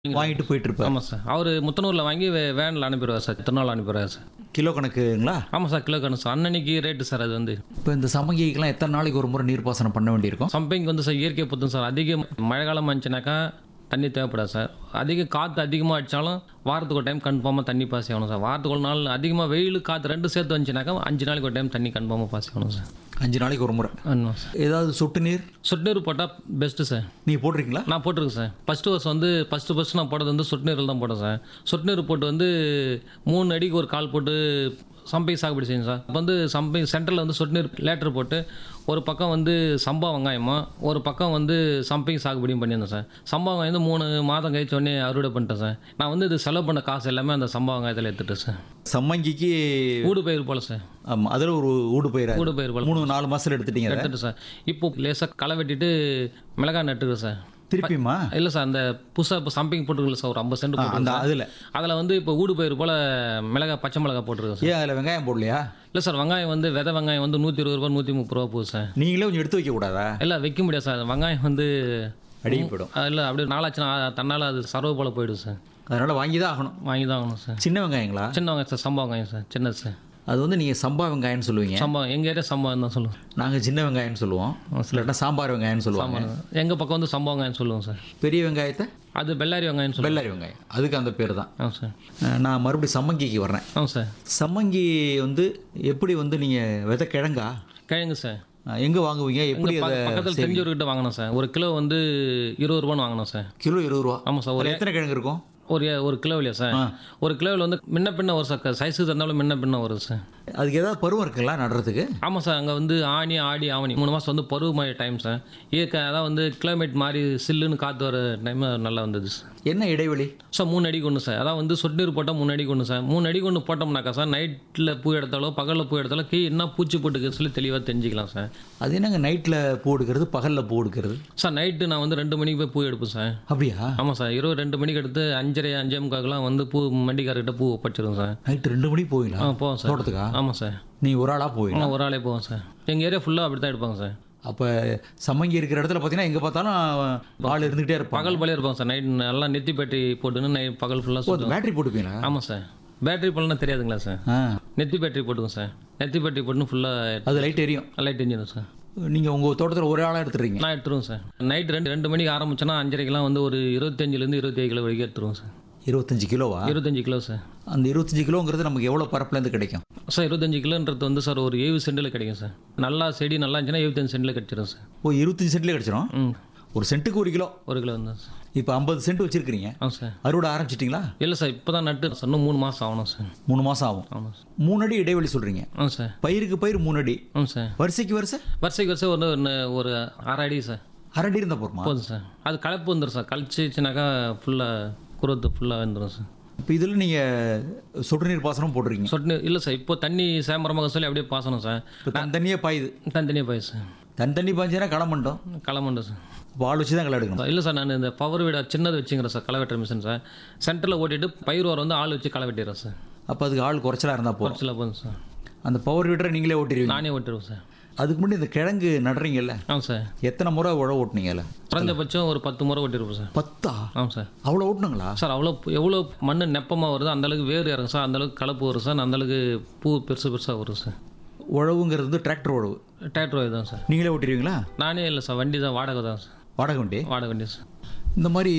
வாங்கிட்டு போயிட்டு இருப்பார் ஆமாம் சார் அவர் முத்தனூரில் வாங்கி வே- வேனில் அனுப்பிடுவார் சார் திருநாள் அனுப்பிடுவார் சார் கிலோ கணக்குங்களா ஆமாம் சார் கிலோ கணக்கு சார் அன்னன்னைக்கு ரேட்டு சார் அது வந்து இப்போ இந்த சமங்கிக்கெல்லாம் எத்தனை நாளைக்கு ஒரு முறை நீர்ப்பாசனம் பண்ண வேண்டியிருக்கும் சம்பைக்கு வந்து சார் இயற்கை பொறுத்தும் சார் அதிக மழை காலம் வந்துச்சுனாக்கா தண்ணி தேவைப்படாது சார் அதிக காற்று அதிகமாக அடித்தாலும் வாரத்துக்கு ஒரு டைம் கன்ஃபார்மாக தண்ணி பாசி ஆகணும் சார் வாரத்துக்கு ஒரு நாள் அதிகமாக வெயில் காற்று ரெண்டு சேர்த்து வந்துச்சுனாக்கா அஞ்சு நாளைக்கு ஒரு டைம் தண்ணி கன்ஃபார்மாக பாசி ஆகணும் சார் அஞ்சு நாளைக்கு ஒரு முறை ஆமாம் சார் ஏதாவது சொட்டு நீர் சொட்டு நீர் போட்டால் பெஸ்ட்டு சார் நீங்கள் போட்டிருக்கீங்களா நான் போட்டிருக்கேன் சார் ஃபஸ்ட்டு வருஷம் வந்து ஃபஸ்ட்டு ஃபஸ்ட்டு நான் போட்டது வந்து சொட்டு நீரில் தான் போட்டேன் சார் சொட்டு நீர் போட்டு வந்து மூணு அடிக்கு ஒரு கால் போட்டு சம்பை சாகுபடி செஞ்சேன் சார் அப்போ வந்து சம்பை சென்டரில் வந்து சொட்டு நீர் லேட்டர் போட்டு ஒரு பக்கம் வந்து சம்பா வெங்காயமும் ஒரு பக்கம் வந்து சம்பை சாகுபடியும் பண்ணியிருந்தேன் சார் சம்பா வெங்காயம் வந்து மூணு மாதம் கழிச்ச உடனே அறுவடை பண்ணிட்டேன் சார் நான் வந்து இது செலவு பண்ண காசு எல்லாமே அந்த சம்பா வெங்காயத்தில் எடுத்துட்டேன் சார் சம்மங்கிக்கு ஊடு பயிர் போல சார் ஆமாம் அதில் ஒரு ஊடு பயிரா ஊடு பயிர் போல மூணு நாலு மாதத்தில் எடுத்துட்டீங்க அதை. எடுத்துட்டு சார் இப்போ லேசாக களை வெட்டிட்டு மிளகாய் நட்டுருக்கேன் சார் திருப்பியுமா இல்லை சார் அந்த புதுசாக இப்போ சம்பிங் போட்டுருக்கல சார் ஒரு ஐம்பது சென்ட் ஆ, அந்த அதில் அதில் வந்து இப்போ ஊடு பயிர் போல் மிளகாய் பச்சை மிளகாய் போட்டிருக்கோம் சார் ஏன் அதில் வெங்காயம் போடலையா இல்லை சார் வெங்காயம் வந்து விதை வெங்காயம் வந்து நூற்றி இருபது ரூபா நூற்றி முப்பது ரூபா போகுது சார் நீங்களே கொஞ்சம் எடுத்து வைக்க கூடாதா இல்லை வைக்க முடியாது சார் வெங்காயம் வந்து அடிக்க போயிடும் இல்லை அப்படியே நாளாச்சுன்னா தன்னால் அது சர்வ போல் போயிடும் சார் அதனால் வாங்கி தான் ஆகணும் வாங்கி தான் ஆகணும் சார் சின்ன வெங்காயங்களா சின்ன வெங்காயம் சார் சம்பா வெங்காயம் சார் சின்னது சார் அது வந்து நீங்கள் சம்பா வெங்காயம்னு சொல்லுவீங்க சம்பா எங்கள் ஏரியா சம்பா தான் சொல்லுவோம் நாங்கள் சின்ன வெங்காயம்னு சொல்லுவோம் இல்லாட்டா சாம்பார் வெங்காயம்னு சொல்லுவாங்க எங்கள் பக்கம் வந்து சம்பா வெங்காயம் சொல்லுவோம் சார் பெரிய வெங்காயத்தை அது பெல்லாரி வெங்காயம் சொல்லுவோம் வெள்ளாரி வெங்காயம் அதுக்கு அந்த பேர் தான் ஆ சார் அஹ் நான் மறுபடியும் சம்மங்கிக்கு வர்றேன் ஆ சார் சம்மங்கி வந்து எப்படி வந்து நீங்கள் விதை கிழங்கா கிழங்கு சார் எங்கே வாங்குவீங்க எப்படி அதை பக்கத்தில் தெரிஞ்சவர்கிட்ட வாங்கினோம் சார் ஒரு கிலோ வந்து இருபது ரூபான்னு வாங்கினோம் சார் கிலோ இருபது ரூபா ஆமாம் சார் ஒரு அதில் எத்தனை கிழங்கு இருக்கும் ஒரு ஒரு கிலோ இல்லையா சார் ஒரு கிலோவில் வந்து முன்ன பின்ன ஒரு சார் சைஸு தந்தாலும் முன்ன பின்ன வரும் சார் அதுக்கு ஏதாவது பருவம் இருக்குங்களா நடுறதுக்கு ஆமாம் சார் அங்கே வந்து ஆனி ஆடி ஆவணி மூணு மாதம் வந்து பருவ மழை டைம் சார் இயற்கை அதான் வந்து கிளைமேட் மாதிரி சில்லுன்னு காற்று வர டைம் நல்லா வந்தது சார் என்ன இடைவெளி சார் மூணு அடிக்கு ஒன்று சார் அதான் வந்து சொட்டு நீர் போட்டால் மூணு அடிக்கு ஒன்று சார் மூணு அடிக்கு ஒன்று போட்டோம்னாக்கா சார் நைட்டில் பூ எடுத்தாலோ பகலில் பூ எடுத்தாலோ கீ என்ன பூச்சி போட்டுக்கு சொல்லி தெளிவாக தெரிஞ்சுக்கலாம் சார் அது என்னங்க நைட்டில் பூ எடுக்கிறது பகலில் பூ எடுக்கிறது சார் நைட்டு நான் வந்து ரெண்டு மணிக்கு போய் பூ எடுப்பேன் சார் அப்படியா ஆமாம் சார் இரவு ரெண்டு மணிக்கு எடுத்து அஞ்சரை அஞ்சே முக்காக்கெல்லாம் வந்து பூ மண்டிக்காரர்கிட்ட பூ ஒப்பச்சிருவோம் சார் நைட்டு ரெண்டு மணிக்கு போவீங்களா ஆ போவோம் சார் தோட்டத்துக்கா ஆமாம் சார் நீ ஒரு ஆளாக போவீங்க ஆ ஒரு ஆளே போவோம் சார் எங்கள் ஏரியா ஃபுல்லாக அப்படி தான் எடுப்பாங்க சார் அப்போ சம்மங்கி இருக்கிற இடத்துல பார்த்தீங்கன்னா எங்கே பார்த்தாலும் ஆள் இருந்துகிட்டே இருப்பாங்க பகல் போலே இருப்பாங்க சார் நைட் நல்லா நெத்தி பேட்டரி போட்டுன்னு நைட் பகல் ஃபுல்லாக ஓ, அது பேட்டரி போட்டுப்பீங்களா ஆமாம் சார் பேட்டரி போடலன்னா தெரியாதுங்களா சார் ஆ நெத்தி பேட்டரி போட்டுக்கோங்க சார் நெத்தி பேட்டரி போட்டுன்னு ஃபுல்லாக அது லைட் எரியும் லைட் எரிஞ்சிடும் சார் நீங்கள் உங்கள் தோட்டத்தில் ஒரு ஆளாக எடுத்துறீங்க நான் எடுத்துருவோம் சார் நைட் ரெண்டு ரெண்டு மணிக்கு ஆரம்பிச்சோன்னா அஞ்சரைக்கெல்லாம் வந்து ஒரு இருபத்தஞ்சிலேருந்து இருபத்தி ஏழு கிலோ வரைக்கும் எடுத்துருவோம் சார் இருபத்தஞ்சு கிலோவா இருபத்தஞ்சு கிலோ சார் அந்த இருபத்தஞ்சு கிலோங்கிறது நமக்கு எவ்வளோ பரப்புலேருந்து கிடைக்கும் சார் இருபத்தஞ்சு கிலோன்றது வந்து சார் ஒரு ஏழு சென்டில் கிடைக்கும் சார் நல்லா செடி நல்லா இருந்துச்சுன்னா எழுபத்தஞ்சு சென்டில் கிடச்சிரும் சார் ஓ இருபத்தஞ்சு சென்ட்லேயே கிடச்சிரும் ம் ஒரு சென்ட்டுக்கு ஒரு கிலோ ஒரு கிலோ வந்து சார் இப்போ ஐம்பது சென்ட் வச்சுருக்கிறீங்க ஆ சார் அறுவடை ஆரம்பிச்சிட்டிங்களா இல்லை சார் இப்போ தான் நட்டு சார் இன்னும் மூணு மாதம் ஆகணும் சார் மூணு மாதம் ஆகும் ஆமாம் சார் மூணு அடி இடைவெளி சொல்கிறீங்க ஆ சார் பயிருக்கு பயிர் மூணு அடி ஆ சார் வரிசைக்கு வரிசை வருஷைக்கு வருஷம் ஒரு ஒன்று ஒரு அரை அடி சார் அரை அடி இருந்தால் போருமா போதும் சார் அது கலப்பு வந்துடும் சார் கழிச்சிச்சுனாக்கா ஃபுல்லாக குரோத்து ஃபுல்லாக வந்துடும் சார் இப்போ இதில் நீங்கள் சொட்டு நீர் பாசனம் போட்டிருக்கீங்க சொட்டு இல்லை சார் இப்போ தண்ணி சேமரமாக சொல்லி அப்படியே பாசனம் சார் இப்போ தனித்தனியாக பாயுது தனித்தனியாக போய் சார் தனித்தண்ணி பாய்ஞ்சினா களை மண்டோம் களமண்டு சார் இப்போ ஆள் வச்சு தான் களை எடுக்கணும் இல்லை சார் நான் இந்த பவர் வீட சின்னது வச்சுங்கிறேன் சார் களை வெட்டுற மிஷின் சார் சென்டரில் ஓட்டிட்டு பயிர் வர வந்து ஆள் வச்சு களை வெட்டிடுறேன் சார் அப்போ அதுக்கு ஆள் குறைச்சலாக இருந்தால் போதும் குறைச்சல போதும் சார் அந்த பவர் வீட்டரை நீங்களே ஓட்டிடுவீங்க நானே ஓட்டிடுவேன் சார் அதுக்கு முன்னாடி இந்த கிழங்கு நடுறீங்கல்ல ஆ சார் எத்தனை முறை உழவு ஓட்டுனீங்கல்ல குறைஞ்சபட்சம் ஒரு பத்து முறை ஓட்டிருப்போம் சார் பத்தா ஆமாம் சார் அவ்வளோ ஓட்டுனுங்களா சார் அவ்வளோ எவ்வளோ மண் நெப்பமாக வருதோ அந்தளவுக்கு வேர் இறங்கும் சார் அந்தளவுக்கு கலப்பு வரும் சார் அந்தளவுக்கு பூ பெருசு பெருசாக வரும் சார் உழவுங்கிறது வந்து டிராக்டர் உழவு டிராக்டர் தான் சார் நீங்களே ஓட்டிடுவீங்களா நானே இல்லை சார் வண்டி தான் வாடகை தான் சார் வாடகை வண்டி வாடகை வண்டி சார் இந்த மாதிரி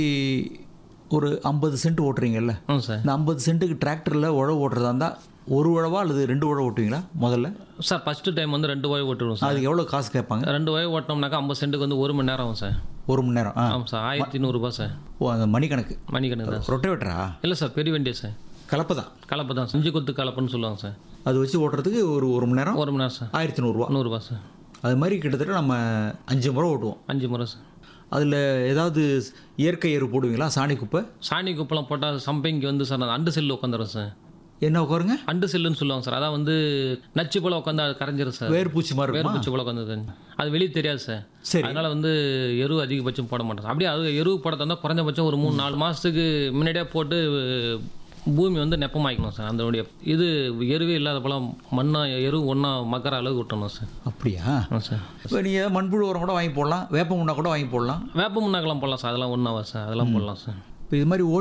ஒரு ஐம்பது சென்ட் ஓட்டுறீங்கல்ல ஆ சார் இந்த ஐம்பது சென்ட்டுக்கு டிராக்டரில் உழவு ஓட்டுறதா இருந்தால் ஒரு உழவா அல்லது ரெண்டு உழவு ஓட்டுவீங்களா முதல்ல சார் ஃபஸ்ட்டு டைம் வந்து ரெண்டு வாய் ஓட்டிடுவோம் சார் அதுக்கு எவ்வளோ காசு கேட்பாங்க ரெண்டு வாய் ஓட்டினோம்னாக்கா ஐம்பது சென்ட்டுக்கு வந்து ஒரு மணி நேரம் ஆகும் சார் ஒரு மணி நேரம் ஆ ஆமாம் சார் ஆயிரத்தி நூறுரூபா சார் ஓ அந்த மணிக்கணக்கு மணிக்கணக்கு தான் ரொட்டவேட்டரா இல்லை சார் பெரிய வண்டி சார் கலப்பை தான் கலப்பை தான் செஞ்சு கொத்து கலப்புன்னு சொல்லுவாங்க சார் அது வச்சு ஓட்டுறதுக்கு ஒரு ஒரு மணி நேரம் ஒரு மணி நேரம் சார் ஆயிரத்தி நூறுரூவா நூறுரூபா சார் அது மாதிரி கிட்டத்தட்ட நம்ம அஞ்சு முறை ஓட்டுவோம் அஞ்சு முறை சார் அதில் ஏதாவது இயற்கை எரு போடுவீங்களா சாணி குப்பை சாணி குப்பெல்லாம் போட்டால் சம்பைக்கு வந்து சார் அந்த அண்டு செல்லு உட்காந்துரும் சார் என்ன உட்காருங்க அண்டு செல்லுன்னு சொல்லுவாங்க சார் அதான் வந்து நச்சு போல உட்காந்து அது கரைஞ்சிரும் சார் வேர் பூச்சி மாதிரி வேறு இருக்குமா பூச்சி போல உட்காந்து அது வெளியே தெரியாது சார் சரி அதனால வந்து எரு அதிகபட்சம் போட மாட்டோம் அப்படியே அது எரு போட தந்தா குறைஞ்சபட்சம் ஒரு மூணு நாலு மாதத்துக்கு முன்னாடியே போட்டு பூமி வந்து நெப்பமாக்கணும் சார் அதனுடைய இது எருவே இல்லாத போல மண்ணா எரு ஒன்றா மக்கற அளவுக்கு விட்டணும் சார் அப்படியா ஆ சார் இப்போ நீங்கள் மண்புழு உரம் கூட வாங்கி போடலாம் வேப்ப முன்னா கூட வாங்கி போடலாம் வேப்ப முன்னாக்கெல்லாம் போடலாம் சார் அதெல்லாம் ஒன்றாவா சார் அதெல்லாம் போடலாம் சார் இப்போ இது மாதிரி